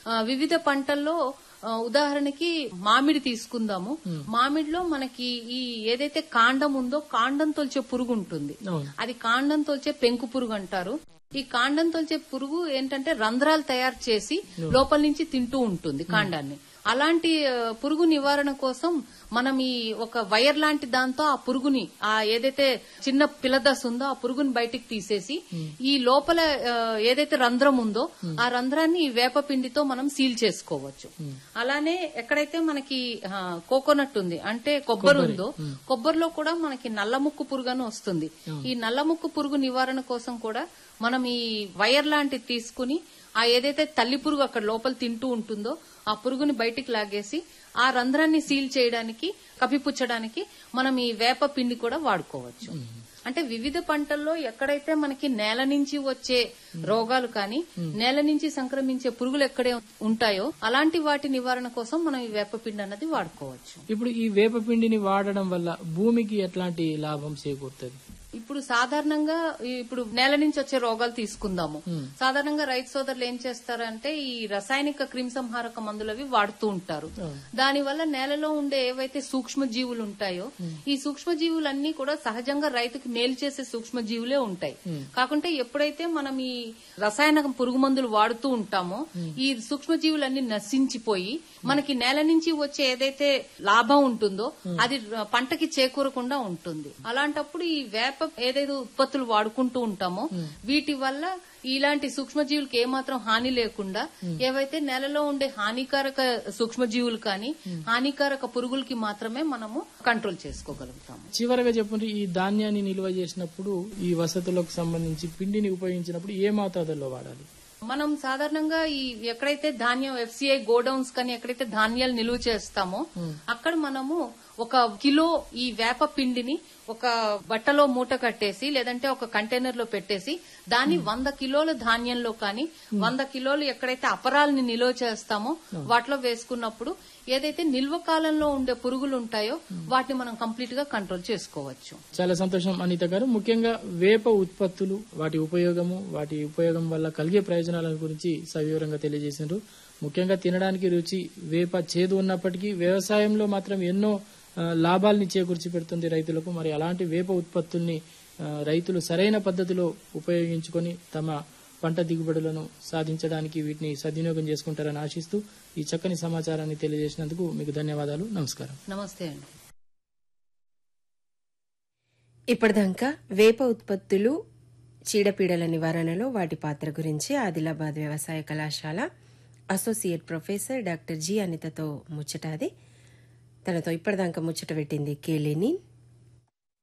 ఆ, వివిధ పంటల్లో ఆ, ఉదాహరణకి మామిడి తీసుకుందాము మామిడిలో మనకి ఈ ఏదైతే కాండం ఉందో కాండం తొలిచే పురుగు ఉంటుంది అవును అది కాండం తోల్చే పెంకు పురుగు అంటారు ఈ కాండం తోల్చే పురుగు ఏంటంటే రంధ్రాలు తయారు చేసి లోపల నుంచి తింటూ ఉంటుంది కాండాన్ని అలాంటి ఆ, పురుగు నివారణ కోసం మనం ఈ ఒక వైర్ లాంటి దాంతో ఆ పురుగుని ఆ ఏదైతే చిన్న పిల్లదశ ఉందో ఆ పురుగుని బయటికి తీసేసి ఈ లోపల ఆ, ఏదైతే రంధ్రం ఉందో ఆ రంధ్రాన్ని ఈ వేప పిండితో మనం సీల్ చేసుకోవచ్చు అలానే ఎక్కడైతే మనకి ఆ, కోకోనట్ ఉంది అంటే కొబ్బరి ఉందో కొబ్బరిలో కూడా మనకి నల్లముక్కు పురుగు అని వస్తుంది ఈ నల్లముక్కు పురుగు నివారణ కోసం కూడా మనం ఈ వైర్ లాంటిది తీసుకుని ఆ ఏదైతే తల్లి పురుగు అక్కడ లోపల తింటూ ఉంటుందో ఆ పురుగుని బయటికి లాగేసి ఆ రంధ్రాన్ని సీల్ చేయడానికి కప్పిపుచ్చడానికి మనం ఈ వేప పిండి కూడా వాడుకోవచ్చు అంటే వివిధ పంటల్లో ఎక్కడైతే మనకి నేల నుంచి వచ్చే రోగాలు కానీ నేల నుంచి సంక్రమించే పురుగులు ఎక్కడే ఉంటాయో అలాంటి వాటి నివారణ కోసం మనం ఈ వేప పిండి అన్నది వాడుకోవచ్చు ఇప్పుడు ఈ వేప పిండిని వాడడం వల్ల భూమికి ఎట్లాంటి లాభం చేకూరుతుంది ఇప్పుడు సాధారణంగా ఈ- ఇప్పుడు నేల నుంచి వచ్చే రోగాలు తీసుకుందాము సాధారణంగా రైతు సోదరులు ఏం చేస్తారంటే ఈ రసాయనిక క్రిమిసంహారక మందులవి వాడుతూ ఉంటారు దానివల్ల నేలలో ఉండే ఏవైతే సూక్ష్మ జీవులు ఉంటాయో ఈ సూక్ష్మ జీవులన్నీ కూడా సహజంగా రైతుకు మేలు చేసే సూక్ష్మ జీవులే ఉంటాయి కాకుంటే ఎప్పుడైతే మనం ఈ రసాయన పురుగు మందులు వాడుతూ ఉంటామో ఈ సూక్ష్మ జీవులన్నీ నశించిపోయి మనకి నేల నుంచి వచ్చే ఏదైతే లాభం ఉంటుందో అది ర- పంటకి చేకూరకుండా ఉంటుంది అలాంటప్పుడు ఈ వేప ఏదైతే ఉత్పత్తులు వాడుకుంటూ ఉంటామో వీటి వల్ల ఇలాంటి సూక్ష్మజీవులకి ఏమాత్రం హాని లేకుండా ఏవైతే నేలలో ఉండే హానికారక సూక్ష్మజీవులు కానీ హానికారక పురుగులకి మాత్రమే మనము కంట్రోల్ చేసుకోగలుగుతాము చివరగా చెప్పండి ఈ ధాన్యాన్ని నిల్వ చేసినప్పుడు ఈ వసతులకు సంబంధించి పిండిని ఉపయోగించినప్పుడు ఏ మోతాదుల్లో వాడాలి మనం సాధారణంగా ఈ ఎక్కడైతే ధాన్యం ఎఫ్సిఐ గోడౌన్స్ కానీ ఎక్కడైతే ధాన్యాలు నిలువ చేస్తామో అక్కడ మనము ఒక కిలో ఈ వేప పిండిని ఒక బట్టలో మూట కట్టేసి లేదంటే ఒక కంటైనర్ లో పెట్టేసి దాన్ని వంద కిలోల ధాన్యంలో కానీ వంద కిలోలు ఎక్కడైతే అపరాలని నిల్వ చేస్తామో వాటిలో వేసుకున్నప్పుడు ఏదైతే నిల్వ కాలంలో ఉండే పురుగులు ఉంటాయో వాటిని మనం కంప్లీట్ గా కంట్రోల్ చేసుకోవచ్చు చాలా సంతోషం అనిత గారు ముఖ్యంగా వేప ఉత్పత్తులు వాటి ఉపయోగము వాటి ఉపయోగం వల్ల కలిగే ప్రయోజనాల గురించి సవివరంగా తెలియజేసినారు ముఖ్యంగా తినడానికి రుచి వేప చేదు ఉన్నప్పటికీ వ్యవసాయంలో మాత్రం ఎన్నో ఆ, లాభాల్ని చేకూర్చి పెడుతుంది రైతులకు మరి అలాంటి వేప ఉత్పత్తుల్ని ఆ, రైతులు సరైన పద్ధతిలో ఉపయోగించుకొని తమ పంట దిగుబడులను సాధించడానికి వీటిని సద్వినియోగం చేసుకుంటారని ఆశిస్తూ ఈ చక్కని సమాచారాన్ని తెలియజేసినందుకు మీకు ధన్యవాదాలు నమస్కారం నమస్తే అండి ఇప్పటిదాకా వేప ఉత్పత్తులు చీడపీడల నివారణలో వాటి పాత్ర గురించి ఆదిలాబాద్ వ్యవసాయ కళాశాల అసోసియేట్ ప్రొఫెసర్ డాక్టర్ జి అనితతో ముచ్చటాది తనతో ఇప్పటిదాకా ముచ్చట పెట్టింది కేలేని